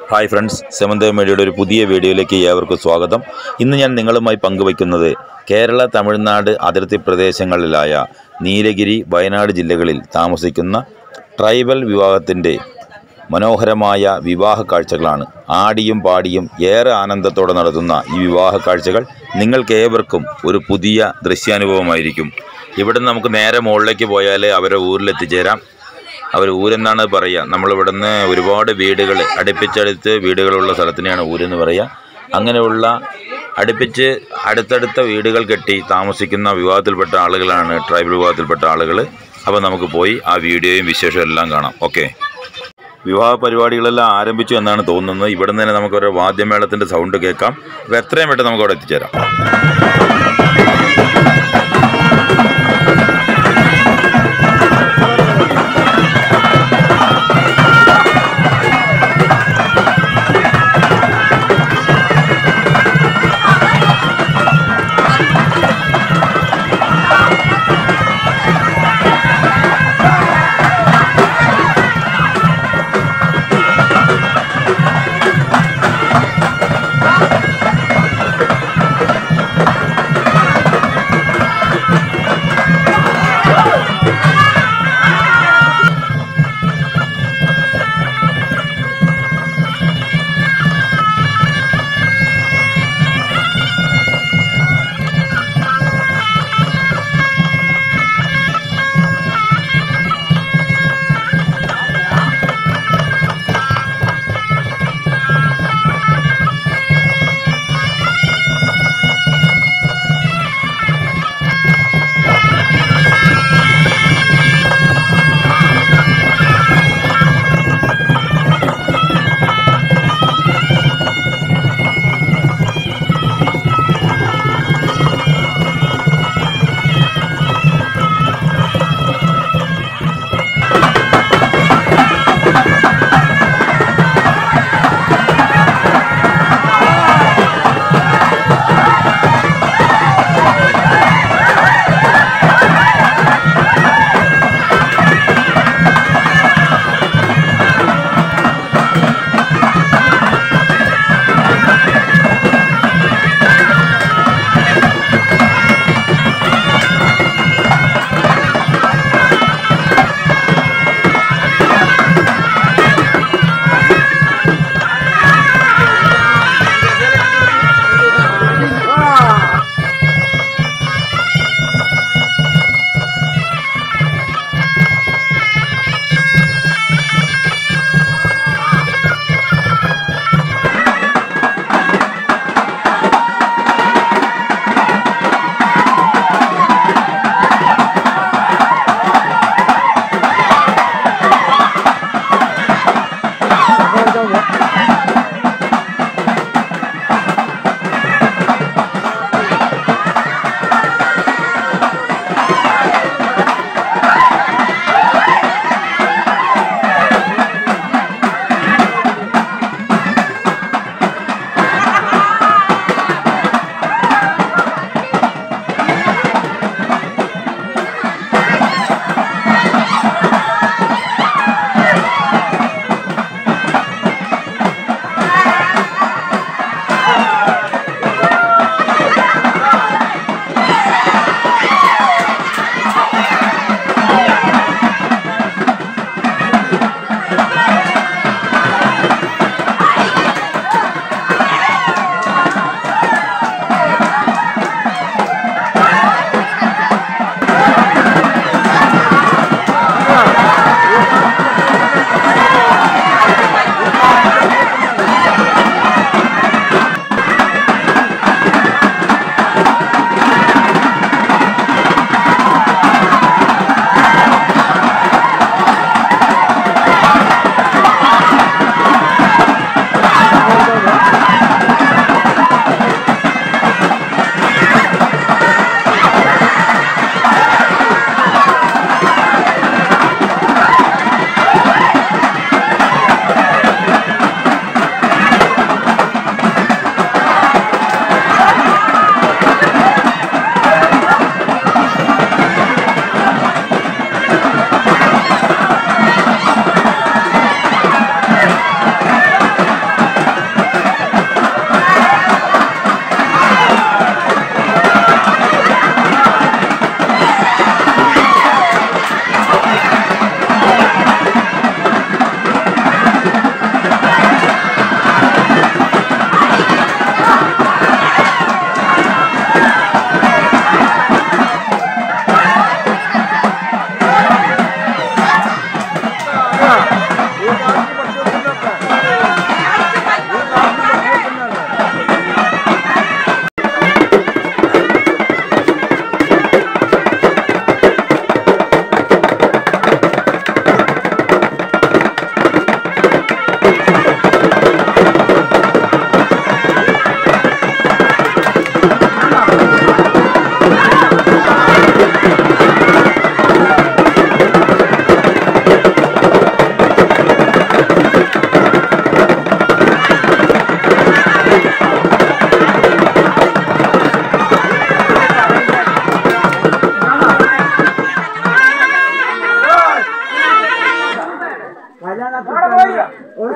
hi friends സെവന്തേ മീഡിയയുടെ ഒരു പുതിയ വീഡിയോയിലേക്ക് ഏവർക്കും സ്വാഗതം ഇന്ന് ഞാൻ നിങ്ങളുമായി പങ്കുവയ്ക്കുന്നത് കേരള തമിഴ്നാട് അതിർത്തി പ്രദേശങ്ങളിലായ നീലഗിരി വയനാട് ജില്ലകളിൽ താമസിക്കുന്ന ട്രൈബൽ വിവാഹത്തിൻ്റെ മനോഹരമായ വിവാഹ കാഴ്ചകളാണ് ആടിയും പാടിയും ഏറെ ആനന്ദത്തോടെ നടത്തുന്ന ഈ വിവാഹ കാഴ്ചകൾ നിങ്ങൾക്ക് ഏവർക്കും ഒരു പുതിയ ദൃശ്യാനുഭവമായിരിക്കും ഇവിടെ നിന്ന് നമുക്ക് നേരെ മുകളിലേക്ക് പോയാൽ അവരെ ഊരിലെത്തിച്ചേരാം അവർ ഊരെന്നാണ് പറയുക നമ്മൾ ഇവിടുന്ന് ഒരുപാട് വീടുകൾ അടുപ്പിച്ചടുത്ത് വീടുകളുള്ള സ്ഥലത്തിനെയാണ് ഊരെന്ന് പറയുക അങ്ങനെയുള്ള അടുപ്പിച്ച് അടുത്തടുത്ത വീടുകൾ കെട്ടി താമസിക്കുന്ന വിവാഹത്തിൽപ്പെട്ട ആളുകളാണ് ട്രൈബൽ വിവാഹത്തിൽപ്പെട്ട ആളുകൾ അപ്പോൾ നമുക്ക് പോയി ആ വീഡിയോയും വിശേഷവും എല്ലാം കാണാം ഓക്കെ വിവാഹ പരിപാടികളെല്ലാം ആരംഭിച്ചു എന്നാണ് തോന്നുന്നത് ഇവിടെ നിന്ന് തന്നെ നമുക്കൊരു വാദ്യമേളത്തിൻ്റെ സൗണ്ട് കേൾക്കാം അപ്പോൾ എത്രയും പെട്ടെന്ന് നമുക്ക് അവിടെ എത്തിച്ചേരാം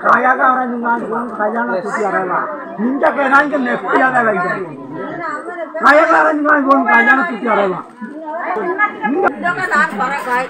കായാകാരൻ കല്യാണം കുട്ടി അറിയാം നിന്റെ കേനാనికి നെഫ്റ്റിയാതെ കഴിക്കാം കായകാരൻ കല്യാണം കുട്ടി അറിയാം ഇതൊക്കെ ഞാൻ പറയാം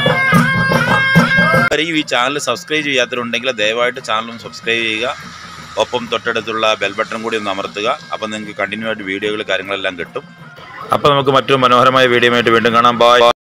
ആരെയും ഈ ചാനൽ സബ്സ്ക്രൈബ് ചെയ്യാത്തവരുണ്ടെങ്കിൽ ദയവായിട്ട് ചാനലും സബ്സ്ക്രൈബ് ചെയ്യുക ഒപ്പം തൊട്ടടുത്തുള്ള ബെൽ ബട്ടൺ കൂടി ഒന്ന് അമർത്തുക അപ്പം നിങ്ങൾക്ക് കണ്ടിന്യൂ ആയിട്ട് വീഡിയോകൾ കാര്യങ്ങളെല്ലാം കിട്ടും അപ്പോൾ നമുക്ക് മറ്റൊരു മനോഹരമായ വീഡിയോ ആയിട്ട് വീണ്ടും കാണാം ബൈ